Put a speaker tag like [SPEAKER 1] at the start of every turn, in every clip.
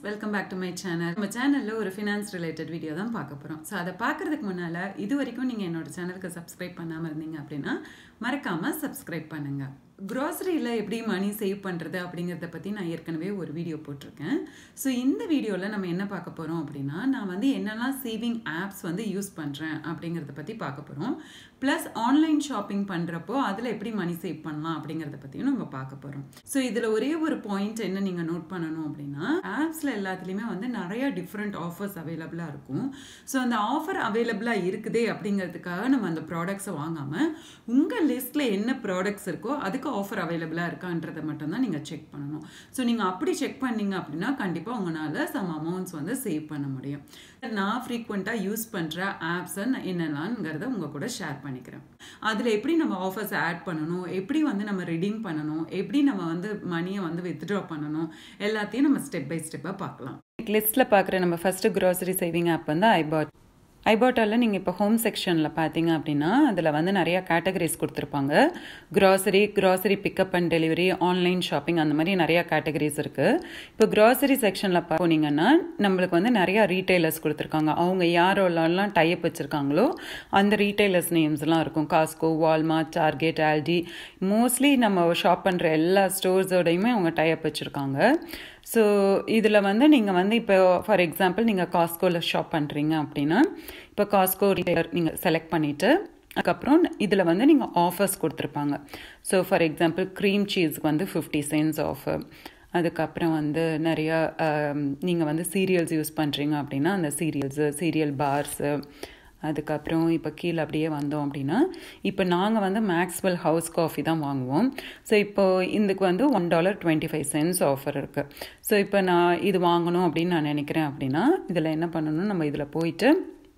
[SPEAKER 1] welcome back to my channel நம்ம சேனலில் ஒரு ஃபினான்ஸ் ரிலேட்டட் வீடியோ தான் பார்க்க போகிறோம் ஸோ அதை பார்க்குறதுக்கு முன்னால் இது வரைக்கும் நீங்கள் என்னோட சேனலுக்கு சப்ஸ்கிரைப் பண்ணாமல் இருந்தீங்க அப்படின்னா மறக்காமல் சப்ஸ்கிரைப் பண்ணுங்கள் க்ராசரியில் எப்படி மணி சேவ் பண்ணுறது அப்படிங்கிறத பற்றி நான் ஏற்கனவே ஒரு வீடியோ போட்டிருக்கேன் ஸோ இந்த வீடியோவில் நம்ம என்ன பார்க்க போகிறோம் அப்படின்னா நான் வந்து என்னெல்லாம் சேவிங் ஆப்ஸ் வந்து யூஸ் பண்ணுறேன் அப்படிங்கிறத பற்றி பார்க்க போகிறோம் ப்ளஸ் ஆன்லைன் ஷாப்பிங் பண்ணுறப்போ அதில் எப்படி மணி சேவ் பண்ணலாம் அப்படிங்கிறத பற்றியும் நம்ம பார்க்க போகிறோம் ஸோ இதில் ஒரே ஒரு பாயிண்ட் என்ன நீங்கள் நோட் பண்ணணும் அப்படின்னா ஆப்ஸில் எல்லாத்துலேயுமே வந்து நிறைய டிஃப்ரெண்ட் ஆஃபர்ஸ் அவைலபிளாக இருக்கும் ஸோ அந்த ஆஃபர் அவைலபிளாக இருக்குதே அப்படிங்கிறதுக்காக நம்ம அந்த ப்ராடக்ட்ஸை வாங்காமல் உங்கள் லிஸ்ட்டில் என்ன ப்ராடக்ட்ஸ் இருக்கோ அதுக்கு ஆஃபர் அவைலபிளாக இருக்கான்றதை மட்டும்தான் நீங்கள் செக் பண்ணணும் ஸோ நீங்கள் அப்படி செக் பண்ணீங்க அப்படின்னா கண்டிப்பாக உங்களால் சம் அமௌண்ட்ஸ் வந்து சேவ் பண்ண முடியும் நான் ஃப்ரீக்வெண்ட்டாக யூஸ் பண்ணுற ஆப்ஸை என்னெல்லாம்ங்கிறத உங்கள் கூட ஷேர் பண்ணிக்கிறேன் அதில் எப்படி நம்ம ஆஃபர்ஸ் ஆட் பண்ணணும் எப்படி வந்து நம்ம ரிடீம் பண்ணணும் எப்படி நம்ம வந்து மணியை வந்து வித்ட்ரா பண்ணணும் எல்லாத்தையும் நம்ம ஸ்டெப் பை ஸ்டெப்பாக பார்க்கலாம் லிஸ்ட்டில் பார்க்குற நம்ம ஃபஸ்ட்டு க்ராசரி சேவிங் ஆப் வந்து ஐபாட் ஐபாட்டாவில் நீங்கள் இப்போ ஹோம் செக்ஷனில் பார்த்தீங்க அப்படின்னா அதில் வந்து நிறையா கேட்டகரிஸ் கொடுத்துருப்பாங்க grocery grocery pickup and delivery online shopping அந்த மாதிரி நிறையா கேட்டகரிஸ் இருக்குது இப்போ க்ராசரி செக்ஷனில் போனீங்கன்னா நம்மளுக்கு வந்து நிறையா ரீட்டைலர்ஸ் கொடுத்துருக்காங்க அவங்க யாரோலாம் டைப் வச்சுருக்காங்களோ அந்த ரீட்டைலர்ஸ் நேம்ஸ்லாம் இருக்கும் Costco Walmart Target Aldi mostly நம்ம ஷாப் பண்ணுற எல்லா ஸ்டோர்ஸோடையுமே அவங்க டைப் வச்சுருக்காங்க ஸோ இதில் வந்து நீங்கள் வந்து இப்போ ஃபார் எக்ஸாம்பிள் நீங்கள் காஸ்கோவில் ஷாப் பண்ணுறீங்க அப்படின்னா இப்போ காஸ்கோ ரீட்டைலர் நீங்கள் செலக்ட் பண்ணிவிட்டு அதுக்கப்புறம் இதில் வந்து நீங்கள் ஆஃபர்ஸ் கொடுத்துருப்பாங்க ஸோ ஃபார் எக்ஸாம்பிள் க்ரீம் சீஸ்க்கு வந்து ஃபிஃப்டி சென்ட்ஸ் ஆஃபர் அதுக்கப்புறம் வந்து நிறையா நீங்கள் வந்து சீரியல்ஸ் யூஸ் பண்ணுறீங்க அப்படின்னா அந்த சீரியல்ஸு சீரியல் பார்ஸு அதுக்கப்புறம் இப்போ கீழே அப்படியே வந்தோம் அப்படின்னா இப்போ நாங்கள் வந்து மேக்ஸ்வெல் ஹவுஸ் காஃபி தான் வாங்குவோம் ஸோ இப்போ இதுக்கு வந்து one dollar twenty five cents offer இருக்குது ஸோ இப்போ நான் இது வாங்கணும் அப்படின்னு நான் நினைக்கிறேன் அப்படின்னா இதில் என்ன பண்ணணும் நம்ம இதில் போயிட்டு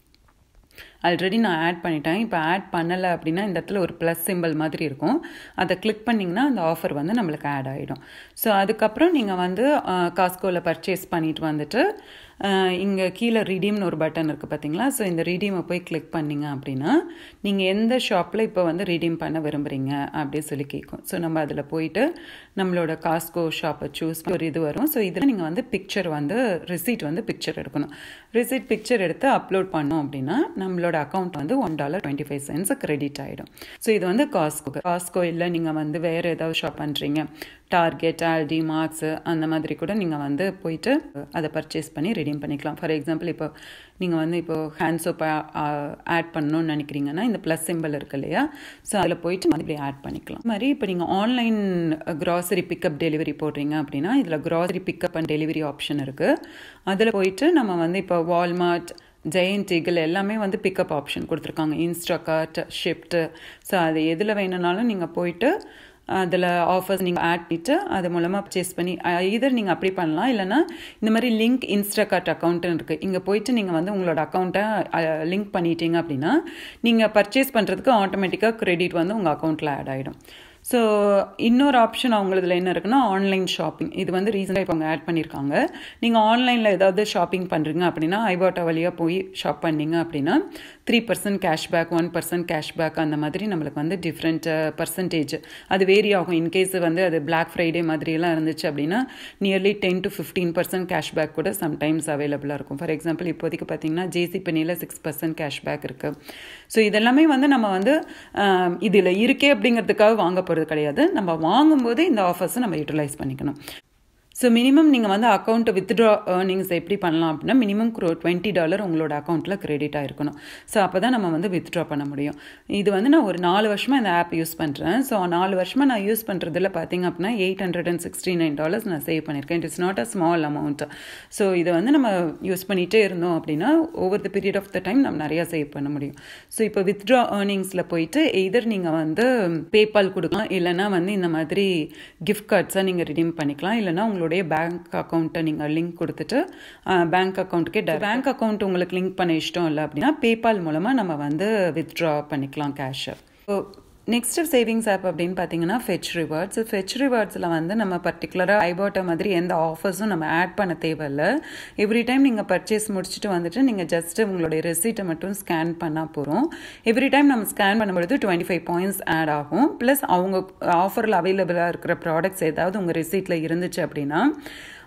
[SPEAKER 1] ஆல்ரெடி நான் ஆட் பண்ணிட்டேன் இப்போ ஆட் பண்ணலை அப்படின்னா இந்த இடத்துல ஒரு ப்ளஸ் சிம்பிள் மாதிரி இருக்கும் அதை கிளிக் பண்ணிங்கன்னா அந்த ஆஃபர் வந்து நம்மளுக்கு ஆட் ஆகிடும் ஸோ அதுக்கப்புறம் நீங்கள் வந்து காஸ்கோவில் பர்ச்சேஸ் பண்ணிட்டு வந்துட்டு இங்கே கீழே ரிடீம்னு ஒரு பட்டன் இருக்குது பார்த்தீங்களா ஸோ இந்த ரிடீமை போய் கிளிக் பண்ணிங்க அப்படின்னா நீங்கள் எந்த ஷாப்பில் இப்போ வந்து ரிடீம் பண்ண விரும்புகிறீங்க அப்படின்னு சொல்லி கேட்கும் ஸோ நம்ம அதில் போயிட்டு நம்மளோட காஸ்கோ ஷாப்பை சூஸ் ஒரு இது வரும் ஸோ இதில் நீங்கள் வந்து பிக்சர் வந்து ரிசீட் வந்து பிக்சர் எடுக்கணும் ரிசீட் பிக்சர் எடுத்து அப்லோட் பண்ணோம் அப்படின்னா நம்மளோட அக்கௌண்ட் வந்து one dollar twenty five cents credit ஆகிடும் ஸோ இது வந்து காஸ்கோ காஸ்கோ இல்லை நீங்கள் வந்து வேறு ஏதாவது ஷாப் பண்ணுறீங்க டார்கெட் ஆல்டி மார்க்ஸு அந்த மாதிரி கூட நீங்கள் வந்து போயிட்டு அதை பர்ச்சேஸ் பண்ணி ரெடீம் பண்ணிக்கலாம் ஃபார் எக்ஸாம்பிள் இப்போ நீங்கள் வந்து இப்போ ஹேண்ட் சோப் ஆட் பண்ணணும்னு நினைக்கிறீங்கன்னா இந்த ப்ளஸ் சிம்பிள் இருக்கு இல்லையா ஸோ அதில் போயிட்டு மறுபடியும் ஆட் பண்ணிக்கலாம் அது மாதிரி இப்போ நீங்கள் ஆன்லைன் க்ராசரி பிக்கப் டெலிவரி போடுறீங்க அப்படின்னா இதில் grocery pickup and delivery option இருக்குது அதில் போயிட்டு நம்ம வந்து இப்போ வால்மார்ட் ஜெயண்ட் ஈகிள் எல்லாமே வந்து பிக்கப் ஆப்ஷன் கொடுத்துருக்காங்க இன்ஸ்டாகார்ட் ஷிஃப்ட்டு ஸோ அது எதில் வேணும்னாலும் நீங்கள் போயிட்டு அதில் ஆஃபர்ஸ் நீங்கள் ஆட் பண்ணிட்டு அது மூலமாக பர்ச்சேஸ் பண்ணி இதர் நீங்கள் அப்படி பண்ணலாம் இல்லைனா இந்த மாதிரி லிங்க் இன்ஸ்டாகார்ட் அக்கௌண்ட்டுன்னு இருக்குது இங்கே போயிட்டு நீங்கள் வந்து உங்களோட அக்கௌண்ட்டை லிங்க் பண்ணிட்டீங்க அப்படின்னா நீங்கள் பர்ச்சேஸ் பண்ணுறதுக்கு ஆட்டோமேட்டிக்காக க்ரெடிட் வந்து உங்கள் அக்கௌண்ட்டில் ஆட் ஆகிடும் ஸோ இன்னொரு ஆப்ஷன் அவங்களதுல என்ன இருக்குன்னா ஆன்லைன் ஷாப்பிங் இது வந்து ரீசெண்டாக இப்போ அவங்க ஆட் பண்ணியிருக்காங்க நீங்கள் ஆன்லைனில் ஏதாவது ஷாப்பிங் பண்ணுறீங்க அப்படின்னா ஐபாட்டா வழியாக போய் ஷாப் பண்ணீங்க அப்படின்னா three percent cashback one percent cashback அந்த மாதிரி நம்மளுக்கு வந்து டிஃப்ரெண்ட் பர்சன்டேஜ் அது வேரி ஆகும் இன்கேஸ் வந்து அது பிளாக் ஃப்ரைடே மாதிரியெல்லாம் இருந்துச்சு அப்படின்னா nearly ten to fifteen percent cashback கூட சம்டைம்ஸ் அவைலபிளாக இருக்கும் ஃபார் எக்ஸாம்பிள் இப்போதைக்கு பார்த்தீங்கன்னா ஜேசி பெனியில் சிக்ஸ் பர்சன்ட் கேஷ்பேக் இருக்குது ஸோ இதெல்லாமே வந்து நம்ம வந்து இதில் இருக்கே அப்படிங்கிறதுக்காக வாங்க போகிறது கிடையாது நம்ம வாங்கும்போது இந்த ஆஃபர்ஸை நம்ம யூட்டிலைஸ் பண்ணிக்கணும் ஸோ மினிமம் நீங்கள் வந்து அக்கௌண்ட்டை வித்ட்ரா ஏர்னிங்ஸ் எப்படி பண்ணலாம் அப்படின்னா மினிமம் டுவெண்ட்டி டாலர் உங்களோட அக்கௌண்ட்டில் கிரெடிட் ஆகிருக்கணும் ஸோ அப்போ தான் நம்ம வந்து வித்ட்ரா பண்ண முடியும் இது வந்து நான் ஒரு நாலு வருஷமாக இந்த ஆப் யூஸ் பண்ணுறேன் ஸோ நாலு வருஷமாக நான் யூஸ் பண்ணுறதுல பார்த்தீங்க அப்படின்னா eight hundred and sixty nine dollars நான் சேவ் பண்ணியிருக்கேன் it is not a small amount so இதை வந்து நம்ம யூஸ் பண்ணிகிட்டே இருந்தோம் அப்படின்னா over the period of the time நம்ம நிறையா சேவ் பண்ண முடியும் ஸோ இப்போ வித்ட்ரா ஏர்னிங்ஸில் போயிட்டு எய்தர் நீங்கள் வந்து பேபால் கொடுக்கலாம் இல்லைனா வந்து இந்த மாதிரி கிஃப்ட் கார்ட்ஸாக நீங்கள் ரிடீம் பண்ணிக்கலாம் இல்லைனா உங்களோட உங்களுடைய பேங்க் அக்கௌண்ட்டை நீங்கள் லிங்க் கொடுத்துட்டு பேங்க் அக்கௌண்ட்டுக்கே பேங்க் அக்கௌண்ட் உங்களுக்கு லிங்க் பண்ண இஷ்டம் இல்லை அப்படின்னா பேபால் மூலமாக நம்ம வந்து வித்ட்ரா பண்ணிக்கலாம் கேஷை நெக்ஸ்ட் சேவிங்ஸ் ஆப் அப்படின்னு பார்த்தீங்கன்னா ஃபெச் ரிவார்ட்ஸ் ஃபெச் ரிவார்ட்ஸில் வந்து நம்ம பர்டிகுலராக ஐபாட்டை மாதிரி எந்த ஆஃபர்ஸும் நம்ம ஆட் பண்ண தேவையில்ல எவ்ரி டைம் நீங்கள் பர்ச்சேஸ் முடிச்சுட்டு வந்துட்டு நீங்கள் ஜஸ்ட் உங்களுடைய ரெசிப்ட்டை மட்டும் ஸ்கேன் பண்ணால் போகிறோம் எவ்ரி டைம் நம்ம ஸ்கேன் பண்ணும்பொழுது டுவெண்ட்டி ஃபைவ் பாயிண்ட்ஸ் ஆட் ஆகும் ப்ளஸ் அவங்க ஆஃபரில் அவைலபிளாக இருக்கிற ப்ராடக்ட்ஸ் ஏதாவது உங்கள் ரெசிப்ட்டில் இருந்துச்சு அப்படின்னா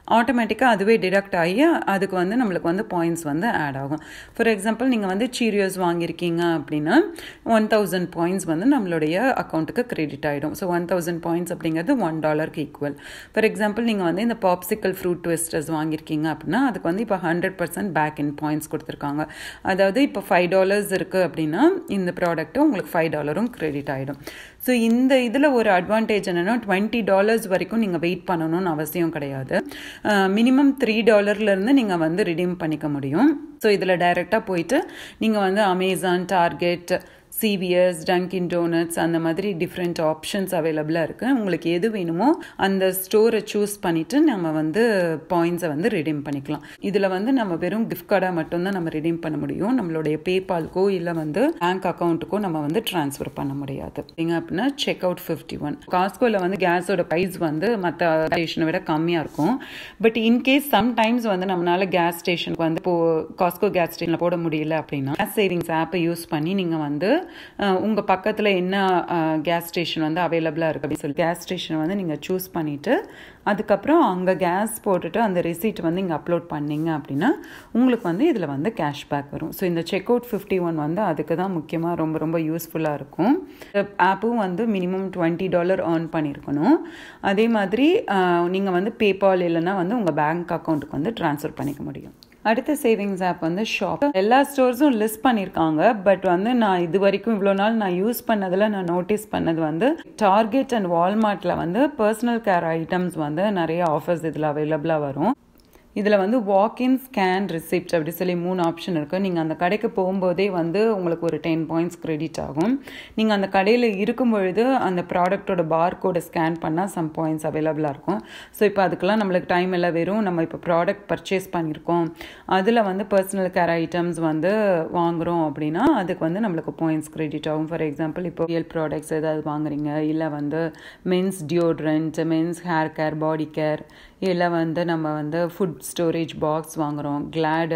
[SPEAKER 1] ஆட்டோமேட்டிக்காக அதுவே டிடக்ட் ஆகி அதுக்கு வந்து நம்மளுக்கு வந்து பாயிண்ட்ஸ் வந்து ஆட் ஆகும் ஃபார் எக்ஸாம்பிள் நீங்கள் வந்து சீரியோஸ் வாங்கியிருக்கீங்க அப்படின்னா ஒன் தௌசண்ட் பாயிண்ட்ஸ் வந்து நம்மளுடைய அக்கௌண்ட்டுக்கு கிரெடிட் ஆகிடும் ஸோ ஒன் தௌசண்ட் பாயிண்ட்ஸ் அப்படிங்கிறது ஒன் டாலருக்கு ஈக்குவல் ஃபார் எக்ஸாம்பிள் நீங்கள் வந்து இந்த பாப்சிக்கல் ஃப்ரூட் ட்விஸ்டர்ஸ் வாங்கியிருக்கீங்க அப்படின்னா அதுக்கு வந்து இப்போ hundred percent back in points கொடுத்துருக்காங்க அதாவது இப்போ ஃபைவ் டாலர்ஸ் இருக்குது அப்படின்னா இந்த ப்ராடக்ட்டு உங்களுக்கு ஃபைவ் டாலரும் கிரெடிட் ஆகிடும் ஸோ இந்த இதில் ஒரு அட்வான்டேஜ் என்னென்னா டுவெண்ட்டி டாலர்ஸ் வரைக்கும் நீங்கள் வெயிட் பண்ணணும்னு அவசியம் கிடையாது மினிமம் த்ரீ டாலர்லேருந்து நீங்கள் வந்து ரிடீம் பண்ணிக்க முடியும் ஸோ இதில் டைரெக்டாக போயிட்டு நீங்கள் வந்து Amazon Target CVS Dunkin Donuts அந்த மாதிரி டிஃப்ரெண்ட் ஆப்ஷன்ஸ் அவைலபிளாக இருக்குது உங்களுக்கு எது வேணுமோ அந்த ஸ்டோரை சூஸ் பண்ணிவிட்டு நம்ம வந்து பாயிண்ட்ஸை வந்து ரிடீம் பண்ணிக்கலாம் இதில் வந்து நம்ம வெறும் கிஃப்ட் கார்டாக மட்டும்தான் நம்ம ரிடீம் பண்ண முடியும் நம்மளுடைய பேபால்க்கோ இல்லை வந்து பேங்க் அக்கௌண்ட்டுக்கோ நம்ம வந்து ட்ரான்ஸ்ஃபர் பண்ண முடியாது எங்க அப்படின்னா செக் அவுட் ஃபிஃப்டி ஒன் காஸ்கோவில் வந்து கேஸோட ப்ரைஸ் வந்து மற்ற ஸ்டேஷனை விட கம்மியாக இருக்கும் பட் இன்கேஸ் சம்டைம்ஸ் வந்து நம்மளால கேஸ் ஸ்டேஷனுக்கு வந்து இப்போ காஸ்கோ கேஸ் ஸ்டேஷனில் போட முடியல அப்படின்னா கேஸ் சேவிங்ஸ் ஆப்பை யூஸ் பண்ணி நீங்கள் வந்து உங்கள் பக்கத்தில் என்ன கேஸ் ஸ்டேஷன் வந்து அவைலபிளாக இருக்குது அப்படின்னு சொல்லி கேஸ் ஸ்டேஷனை வந்து நீங்கள் சூஸ் பண்ணிவிட்டு அதுக்கப்புறம் அங்கே கேஸ் போட்டுட்டு அந்த ரெசிப்ட் வந்து இங்கே அப்லோட் பண்ணிங்க அப்படின்னா உங்களுக்கு வந்து இதில் வந்து கேஷ்பேக் வரும் ஸோ இந்த செக் அவுட் ஃபிஃப்டி ஒன் வந்து அதுக்கு தான் முக்கியமாக ரொம்ப ரொம்ப யூஸ்ஃபுல்லாக இருக்கும் ஆப்பும் வந்து மினிமம் டுவெண்ட்டி டாலர் ஏர்ன் பண்ணியிருக்கணும் அதே மாதிரி நீங்கள் வந்து பேபால் இல்லைன்னா வந்து உங்கள் பேங்க் அக்கௌண்ட்டுக்கு வந்து ட்ரான்ஸ்ஃபர் பண்ணிக்க முடியும் அடுத்த சேவிங்ஸ் ஆப் வந்து ஷாப் எல்லா ஸ்டோர்ஸும் லிஸ்ட் பண்ணியிருக்காங்க பட் வந்து நான் இது வரைக்கும் இவ்வளோ நாள் நான் யூஸ் பண்ணதில் நான் நோட்டீஸ் பண்ணது வந்து டார்கெட் அண்ட் வால்மார்ட்டில் வந்து பர்சனல் கேர் ஐட்டம்ஸ் வந்து நிறைய ஆஃபர்ஸ் இதில் அவைலபிளாக வரும் இதில் வந்து வாக்இன் ஸ்கேன் ரிசிப்ட் அப்படி சொல்லி மூணு ஆப்ஷன் இருக்குது நீங்கள் அந்த கடைக்கு போகும்போதே வந்து உங்களுக்கு ஒரு டென் பாயிண்ட்ஸ் கிரெடிட் ஆகும் நீங்கள் அந்த கடையில் இருக்கும் பொழுது அந்த ப்ராடக்ட்டோட பார் கோடை ஸ்கேன் பண்ணால் சம் பாயிண்ட்ஸ் அவைலபிளாக இருக்கும் ஸோ இப்போ அதுக்கெல்லாம் நம்மளுக்கு டைம் எல்லாம் வெறும் நம்ம இப்போ ப்ராடக்ட் பர்ச்சேஸ் பண்ணியிருக்கோம் அதில் வந்து பர்சனல் கேர் ஐட்டம்ஸ் வந்து வாங்குகிறோம் அப்படின்னா அதுக்கு வந்து நம்மளுக்கு பாயிண்ட்ஸ் கிரெடிட் ஆகும் ஃபார் எக்ஸாம்பிள் இப்போ ரியல் ப்ராடக்ட்ஸ் ஏதாவது வாங்குறீங்க இல்லை வந்து men's deodorant men's hair care body care இல்லை வந்து நம்ம வந்து ஃபுட் ஸ்டோரேஜ் பாக்ஸ் வாங்குகிறோம் கிளாடு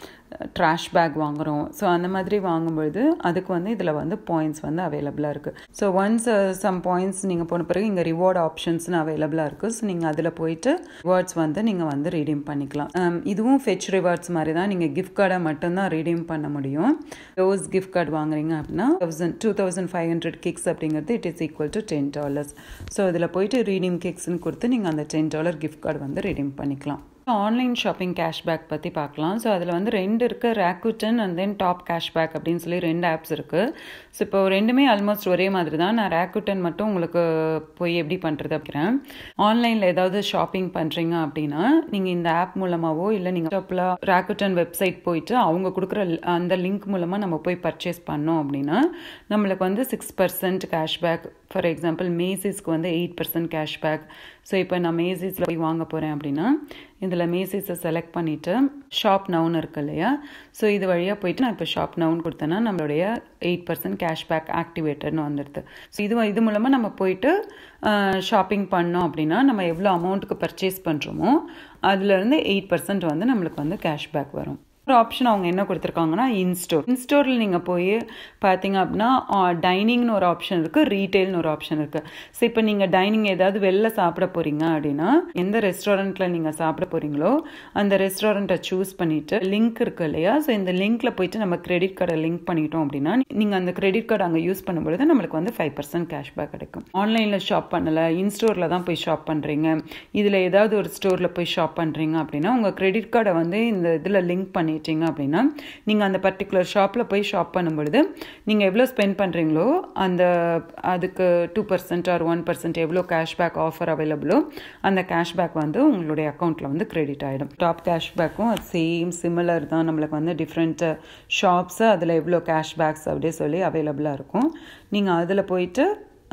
[SPEAKER 1] ட்ராஷ் பேக் வாங்குகிறோம் ஸோ அந்த மாதிரி வாங்கும்பொழுது அதுக்கு வந்து இதில் வந்து பாயிண்ட்ஸ் வந்து அவைலபிளாக இருக்குது ஸோ ஒன்ஸ் சம் பாயிண்ட்ஸ் நீங்கள் போன பிறகு இங்கே ரிவார்ட் ஆப்ஷன்ஸ்னு அவைலபிளாக இருக்குது ஸோ நீங்கள் அதில் போயிட்டு ரிவார்ட்ஸ் வந்து நீங்கள் வந்து ரீடீம் பண்ணிக்கலாம் இதுவும் ஃபெச் ரிவார்ட்ஸ் மாதிரி தான் நீங்கள் கிஃப்ட் கார்டை மட்டும்தான் ரீடீம் பண்ண முடியும் ரோஸ் கிஃப்ட் கார்டு வாங்குறீங்க அப்படின்னா thousand two thousand five hundred kicks அப்படிங்கிறது it is equal to ten dollars so இதில் போயிட்டு ரீடீம் கிக்ஸ்னு கொடுத்து நீங்கள் அந்த டென் டாலர் கிஃப்ட் கார்டு வந்து ரீடீம் பண்ணிக்கலாம் ஆன்லைன் ஷாப்பிங் கேஷ்பேக் பற்றி பார்க்கலாம் ஸோ அதில் வந்து ரெண்டு இருக்குது Rakuten and then top cashback அப்படின்னு சொல்லி ரெண்டு ஆப்ஸ் இருக்குது ஸோ இப்போ ரெண்டுமே ஆல்மோஸ்ட் ஒரே மாதிரி தான் நான் ரேக்குட்டன் மட்டும் உங்களுக்கு போய் எப்படி பண்ணுறது அப்படிங்கிறேன் ஆன்லைனில் ஏதாவது ஷாப்பிங் பண்ணுறீங்க அப்படின்னா நீங்கள் இந்த ஆப் மூலமாகவோ இல்லை நீங்கள் ஷாப்பில் ரேக்குட்டன் வெப்சைட் போயிட்டு அவங்க கொடுக்குற அந்த லிங்க் மூலமாக நம்ம போய் பர்ச்சேஸ் பண்ணோம் அப்படின்னா நம்மளுக்கு வந்து six percent cashback for example மேசிஸ்க்கு வந்து எயிட் பர்சன்ட் கேஷ்பேக் ஸோ இப்போ நான் மேசிஸில் போய் வாங்க போகிறேன் அப்படின்னா இதில் மேசிஸை செலக்ட் பண்ணிவிட்டு ஷாப் நவுன் இருக்கு இல்லையா ஸோ இது வழியாக போயிட்டு நான் இப்போ ஷாப் நவுன் கொடுத்தேன்னா நம்மளுடைய எயிட் பர்சன்ட் கேஷ்பேக் ஆக்டிவேட்டட்னு வந்துடுது ஸோ இது இது மூலமாக நம்ம போயிட்டு ஷாப்பிங் பண்ணோம் அப்படின்னா நம்ம எவ்வளோ அமௌண்ட்டுக்கு பர்ச்சேஸ் பண்ணுறோமோ அதுலேருந்து எயிட் பர்சன்ட் வந்து நம்மளுக்கு வந்து கேஷ்பேக் வரும் ஒரு ஆப்ஷன் அவங்க என்ன கொடுத்துருக்காங்கன்னா இன்ஸ்டோர் இன்ஸ்டோரில் நீங்கள் போய் பார்த்தீங்க அப்படின்னா டைனிங்னு ஒரு ஆப்ஷன் இருக்குது ரீட்டெயில்னு ஒரு ஆப்ஷன் இருக்குது ஸோ இப்போ நீங்கள் டைனிங் ஏதாவது வெளில சாப்பிட போகிறீங்க அப்படின்னா எந்த ரெஸ்டாரண்ட்டில் நீங்கள் சாப்பிட போகிறீங்களோ அந்த ரெஸ்டாரண்ட்டை சூஸ் பண்ணிவிட்டு லிங்க் இருக்குது இல்லையா ஸோ இந்த லிங்க்கில் போயிட்டு நம்ம கிரெடிட் கார்டை லிங்க் பண்ணிட்டோம் அப்படின்னா நீங்கள் அந்த கிரெடிட் கார்டு அங்கே யூஸ் பண்ணும்பொழுது நம்மளுக்கு வந்து ஃபைவ் பர்சன்ட் கேஷ்பேக் கிடைக்கும் ஆன்லைனில் ஷாப் பண்ணலை இன்ஸ்டோரில் தான் போய் ஷாப் பண்ணுறீங்க இதில் ஏதாவது ஒரு ஸ்டோரில் போய் ஷாப் பண்ணுறீங்க அப்படின்னா உங்கள் கிரெடிட் கார்டை வந்து இந்த இதில் லிங்க் பண்ணி பண்ணிட்டீங்க அப்படின்னா நீங்கள் அந்த பர்டிகுலர் ஷாப்பில் போய் ஷாப் பண்ணும்பொழுது நீங்கள் எவ்வளோ ஸ்பெண்ட் பண்ணுறீங்களோ அந்த அதுக்கு two percent or one percent எவ்வளோ கேஷ்பேக் ஆஃபர் அவைலபிளோ அந்த கேஷ்பேக் வந்து உங்களுடைய அக்கௌண்ட்டில் வந்து கிரெடிட் ஆகிடும் டாப் கேஷ்பேக்கும் அது சேம் சிமிலர் தான் நம்மளுக்கு வந்து டிஃப்ரெண்ட் ஷாப்ஸு அதில் எவ்வளோ கேஷ்பேக்ஸ் அப்படியே சொல்லி அவைலபிளாக இருக்கும் நீங்கள் அதில் போயிட்டு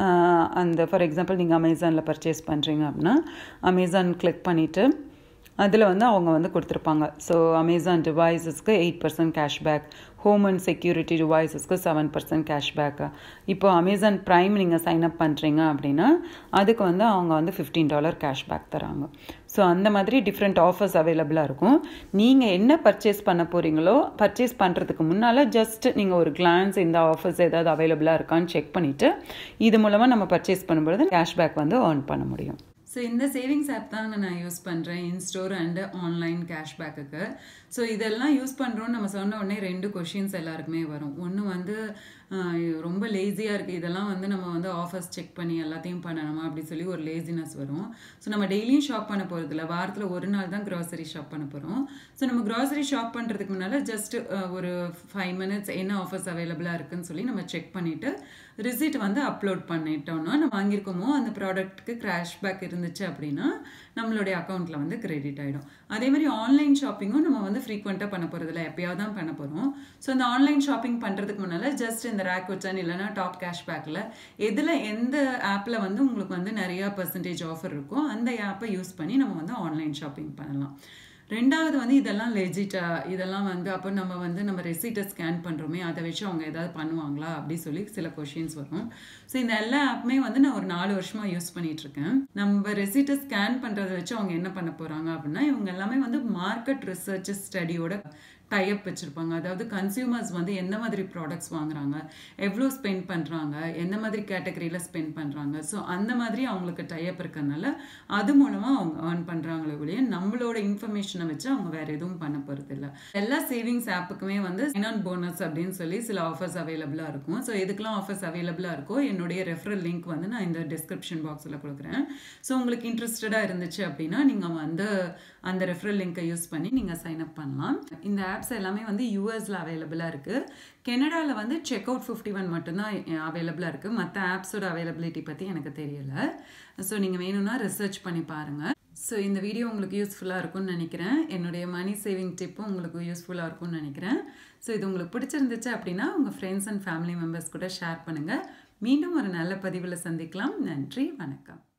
[SPEAKER 1] அந்த ஃபார் எக்ஸாம்பிள் நீங்கள் அமேசானில் பர்ச்சேஸ் பண்ணுறீங்க அப்படின்னா அமேசான் கிளிக் பண்ணிவிட்டு அதில் வந்து அவங்க வந்து கொடுத்துருப்பாங்க ஸோ அமேசான் டிவைசஸ்க்கு eight percent cashback home and security டிவைசஸ்க்கு செவன் பர்சன்ட் கேஷ்பேக்கு இப்போ அமேசான் ப்ரைம் நீங்கள் சைன் அப் பண்ணுறீங்க அப்படின்னா அதுக்கு வந்து அவங்க வந்து ஃபிஃப்டீன் டாலர் கேஷ்பேக் தராங்க ஸோ அந்த மாதிரி டிஃப்ரெண்ட் ஆஃபர்ஸ் அவைலபிளாக இருக்கும் நீங்கள் என்ன பர்ச்சேஸ் பண்ண போகிறீங்களோ பர்ச்சேஸ் பண்ணுறதுக்கு முன்னால் ஜஸ்ட் நீங்கள் ஒரு கிளான்ஸ் இந்த ஆஃபர்ஸ் ஏதாவது அவைலபிளாக இருக்கான்னு செக் பண்ணிவிட்டு இது மூலமாக நம்ம பர்ச்சேஸ் பண்ணும்பொழுது கேஷ்பேக் வந்து ஏர்ன் பண்ண முடியும் ஸோ இந்த சேவிங்ஸ் ஆப் தான் நான் யூஸ் பண்ணுறேன் இன்ஸ்டோர் அண்டு ஆன்லைன் கேஷ்பேக்குக்கு ஸோ இதெல்லாம் யூஸ் பண்ணுறோன்னு நம்ம சொன்ன உடனே ரெண்டு கொஷின்ஸ் எல்லாருக்குமே வரும் ஒன்று வந்து ஆஹ், ரொம்ப லேசியாக இருக்குது இதெல்லாம் வந்து நம்ம வந்து ஆஃபர்ஸ் செக் பண்ணி எல்லாத்தையும் பண்ணணுமா அப்படி சொல்லி ஒரு லேசினஸ் வரும் ஸோ நம்ம டெய்லியும் ஷாப் பண்ண போகிறதில்ல வாரத்தில் ஒரு நாள் தான் க்ராசரி ஷாப் பண்ண போகிறோம் ஸோ நம்ம க்ராசரி ஷாப் பண்ணுறதுக்கு முன்னால் ஜஸ்ட் ஒரு ஃபைவ் மினிட்ஸ் என்ன ஆஃபர்ஸ் அவைலபிளாக இருக்குன்னு சொல்லி நம்ம செக் பண்ணிவிட்டு ரிசிட் வந்து அப்லோட் பண்ணிட்டோம்னா நம்ம வாங்கியிருக்கோமோ அந்த ப்ராடக்ட்டுக்கு பேக் இருந்துச்சு அப்படின்னா நம்மளுடைய அக்கௌண்ட்டில் வந்து கிரெடிட் ஆகிடும் அதே மாதிரி ஆன்லைன் ஷாப்பிங்கும் நம்ம வந்து ஃப்ரீக்வெண்ட்டாக பண்ண போகிறதில்ல எப்பயாவது தான் பண்ண போகிறோம் ஸோ இந்த ஆன்லைன் ஷாப்பிங் பண்ணுறதுக்கு முன்னால் ஜஸ்ட் இந்த ரேக் வச்சான் இல்லைனா டாப் கேஷ்பேக்கில் எதில் எந்த ஆப்பில் வந்து உங்களுக்கு வந்து நிறையா பர்சன்டேஜ் ஆஃபர் இருக்கோ அந்த ஆப்பை யூஸ் பண்ணி நம்ம வந்து ஆன்லைன் ஷாப்பிங் பண்ணலாம் ரெண்டாவது வந்து இதெல்லாம் லெஜிட்டா இதெல்லாம் வந்து அப்போ நம்ம வந்து நம்ம ரெசிட்டை ஸ்கேன் பண்ணுறோமே அதை வச்சு அவங்க ஏதாவது பண்ணுவாங்களா அப்படி சொல்லி சில கொஷின்ஸ் வரும் ஸோ இந்த எல்லா ஆப்புமே வந்து நான் ஒரு நாலு வருஷமா யூஸ் பண்ணிட்டு இருக்கேன் நம்ம ரெசிட்டை ஸ்கேன் பண்ணுறதை வச்சு அவங்க என்ன பண்ண போகிறாங்க அப்படின்னா இவங்க எல்லாமே வந்து மார்க்கெட் ரிசர்ச் ஸ்டடியோட டைப் வச்சுருப்பாங்க அதாவது கன்சியூமர்ஸ் வந்து எந்த மாதிரி ப்ராடக்ட்ஸ் வாங்குறாங்க எவ்வளோ ஸ்பெண்ட் பண்ணுறாங்க எந்த மாதிரி கேட்டகரியில் ஸ்பெண்ட் பண்ணுறாங்க ஸோ அந்த மாதிரி அவங்களுக்கு டைப் இருக்கறனால அது மூலமாக அவங்க ஏர்ன் பண்ணுறாங்களே ஒழிய நம்மளோட இன்ஃபர்மேஷனை வச்சு அவங்க வேறு எதுவும் பண்ண போகிறது இல்லை எல்லா சேவிங்ஸ் ஆப்புக்குமே வந்து சைன் போனஸ் அப்படின்னு சொல்லி சில ஆஃபர்ஸ் அவைலபிளாக இருக்கும் ஸோ எதுக்கெல்லாம் ஆஃபர்ஸ் அவைலபிளாக இருக்கோ என்னுடைய ரெஃபரல் லிங்க் வந்து நான் இந்த டிஸ்கிரிப்ஷன் பாக்ஸில் கொடுக்குறேன் ஸோ உங்களுக்கு இன்ட்ரெஸ்டடாக இருந்துச்சு அப்படின்னா நீங்கள் வந்து அந்த ரெஃபரல் லிங்கை யூஸ் பண்ணி நீங்கள் சைன் அப் பண்ணலாம் இந்த ஆப்ஸ் எல்லாமே வந்து யூஎஸில் அவைலபிளாக இருக்குது கெனடாவில் வந்து செக் அவுட் ஃபிஃப்டி ஒன் மட்டும்தான் அவைலபிளாக இருக்குது மற்ற ஆப்ஸோட அவைலபிலிட்டி பற்றி எனக்கு தெரியல ஸோ நீங்கள் வேணும்னா ரிசர்ச் பண்ணி பாருங்கள் ஸோ இந்த வீடியோ உங்களுக்கு யூஸ்ஃபுல்லாக இருக்கும்னு நினைக்கிறேன் என்னுடைய மணி சேவிங் டிப்பும் உங்களுக்கு யூஸ்ஃபுல்லாக இருக்கும்னு நினைக்கிறேன் ஸோ இது உங்களுக்கு பிடிச்சிருந்துச்சு அப்படின்னா உங்கள் ஃப்ரெண்ட்ஸ் அண்ட் ஃபேமிலி மெம்பர்ஸ் கூட ஷேர் பண்ணுங்கள் மீண்டும் ஒரு நல்ல பதிவில் சந்திக்கலாம் நன்றி வணக்கம்